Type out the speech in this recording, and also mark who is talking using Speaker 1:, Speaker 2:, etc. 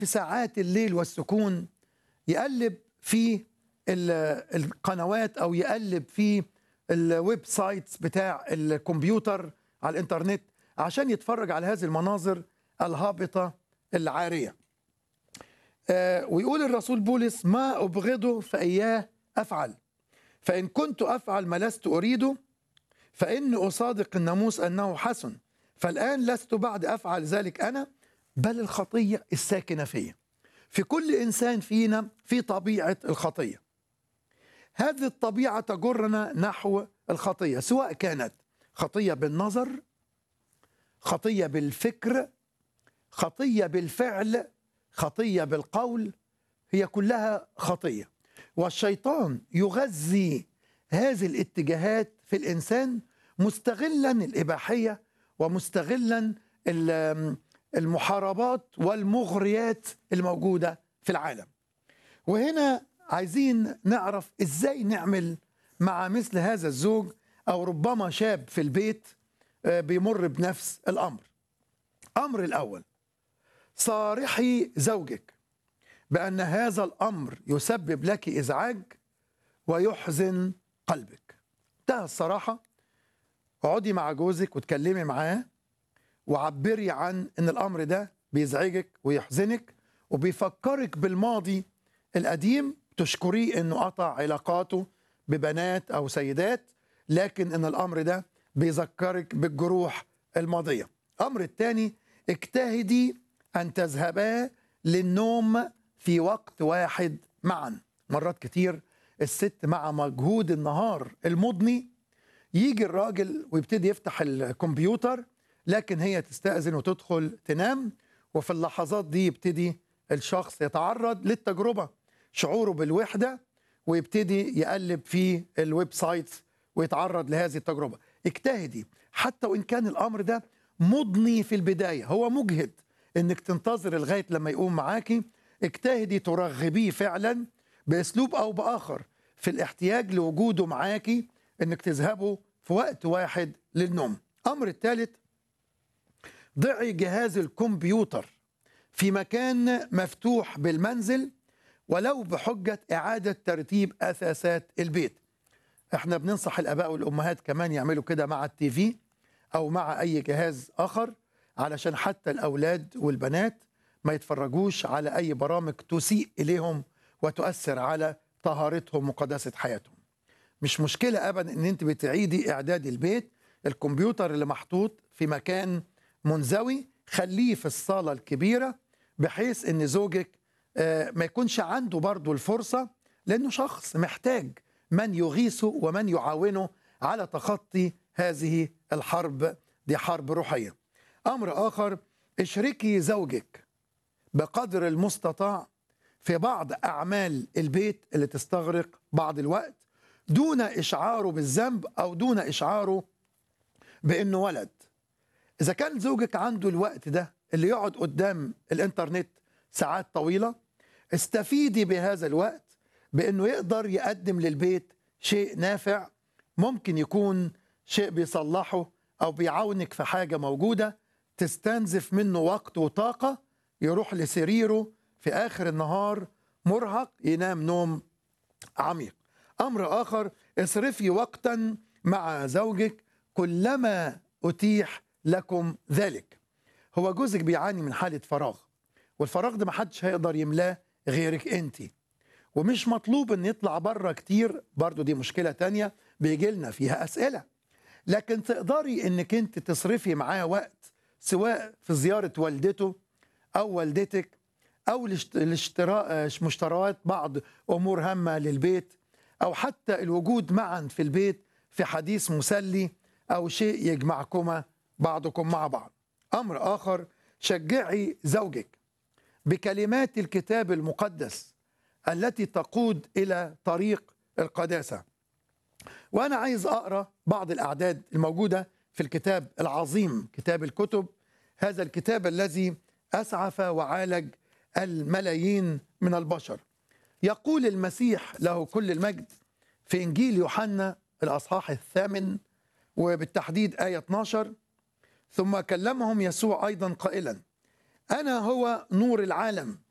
Speaker 1: في ساعات الليل والسكون يقلب في ال- القنوات او يقلب في الويب سايتس بتاع الكمبيوتر على الانترنت عشان يتفرج على هذه المناظر الهابطه العاريه آه، ويقول الرسول بولس ما ابغضه فاياه افعل فان كنت افعل ما لست اريده فاني اصادق الناموس انه حسن فالان لست بعد افعل ذلك انا بل الخطيه الساكنه فيا في كل انسان فينا في طبيعه الخطيه هذه الطبيعه تجرنا نحو الخطيه سواء كانت خطيه بالنظر خطيه بالفكر خطيه بالفعل خطيه بالقول هي كلها خطيه والشيطان يغذي هذه الاتجاهات في الانسان مستغلا الاباحيه ومستغلا ال- المحاربات والمغريات الموجوده في العالم وهنا عايزين نعرف ازاي نعمل مع مثل هذا الزوج او ربما شاب في البيت آه، بيمر بنفس الامر امر الاول صارحي زوجك بان هذا الامر يسبب لك ازعاج ويحزن قلبك ده الصراحه اقعدي مع جوزك وتكلمي معاه وعبري عن ان الامر ده بيزعجك ويحزنك وبيفكرك بالماضي القديم تشكريه انه قطع علاقاته ببنات او سيدات لكن ان الامر ده بيذكرك بالجروح الماضيه امر الثاني اجتهدي ان تذهبا للنوم في وقت واحد معا مرات كتير الست مع مجهود النهار المضني يجي الراجل ويبتدي يفتح الكمبيوتر لكن هي تستأذن وتدخل تنام وفي اللحظات دي يبتدي الشخص يتعرض للتجربة شعوره بالوحدة ويبتدي يقلب في الويب سايتس ويتعرض لهذه التجربة اجتهدي حتى وإن كان الأمر ده مضني في البداية هو مجهد إنك تنتظر لغاية لما يقوم معاكي اجتهدي ترغبيه فعلا بأسلوب أو بآخر في الاحتياج لوجوده معاكي إنك تذهبوا في وقت واحد للنوم أمر الثالث ضعي جهاز الكمبيوتر في مكان مفتوح بالمنزل ولو بحجة إعادة ترتيب أساسات البيت احنا بننصح الآباء والأمهات كمان يعملوا كده مع التي في أو مع أي جهاز آخر علشان حتى الأولاد والبنات ما يتفرجوش على أي برامج تسيء إليهم وتؤثر على طهارتهم وقداسة حياتهم مش مشكلة أبدا إن أنت بتعيدي إعداد البيت الكمبيوتر اللي محطوط في مكان منزوي خليه في الصالة الكبيرة بحيث ان زوجك آه، ما يكونش عنده برضو الفرصة لانه شخص محتاج من يغيثه ومن يعاونه على تخطي هذه الحرب دي حرب روحية امر اخر اشركي زوجك بقدر المستطاع في بعض اعمال البيت اللي تستغرق بعض الوقت دون اشعاره بالذنب او دون اشعاره بانه ولد إذا كان زوجك عنده الوقت ده اللي يقعد قدام الإنترنت ساعات طويلة استفيدي بهذا الوقت بأنه يقدر يقدم للبيت شيء نافع ممكن يكون شيء بيصلحه أو بيعاونك في حاجة موجودة تستنزف منه وقت وطاقة يروح لسريره في آخر النهار مرهق ينام نوم عميق أمر آخر اصرفي وقتا مع زوجك كلما أتيح لكم ذلك هو جوزك بيعاني من حالة فراغ والفراغ ده محدش هيقدر يملاه غيرك انت ومش مطلوب ان يطلع بره كتير برضو دي مشكلة تانية بيجي لنا فيها أسئلة لكن تقدري انك انت تصرفي معاه وقت سواء في زيارة والدته أو والدتك أو الاشت- الاشتراء مشتريات بعض أمور هامة للبيت أو حتى الوجود معا في البيت في حديث مسلي أو شيء يجمعكما بعضكم مع بعض أمر آخر شجعي زوجك بكلمات الكتاب المقدس التي تقود إلى طريق القداسة وأنا عايز أقرأ بعض الأعداد الموجودة في الكتاب العظيم كتاب الكتب هذا الكتاب الذي أسعف وعالج الملايين من البشر يقول المسيح له كل المجد في إنجيل يوحنا الأصحاح الثامن وبالتحديد آية 12 ثم كلمهم يسوع أيضا قائلا أنا هو نور العالم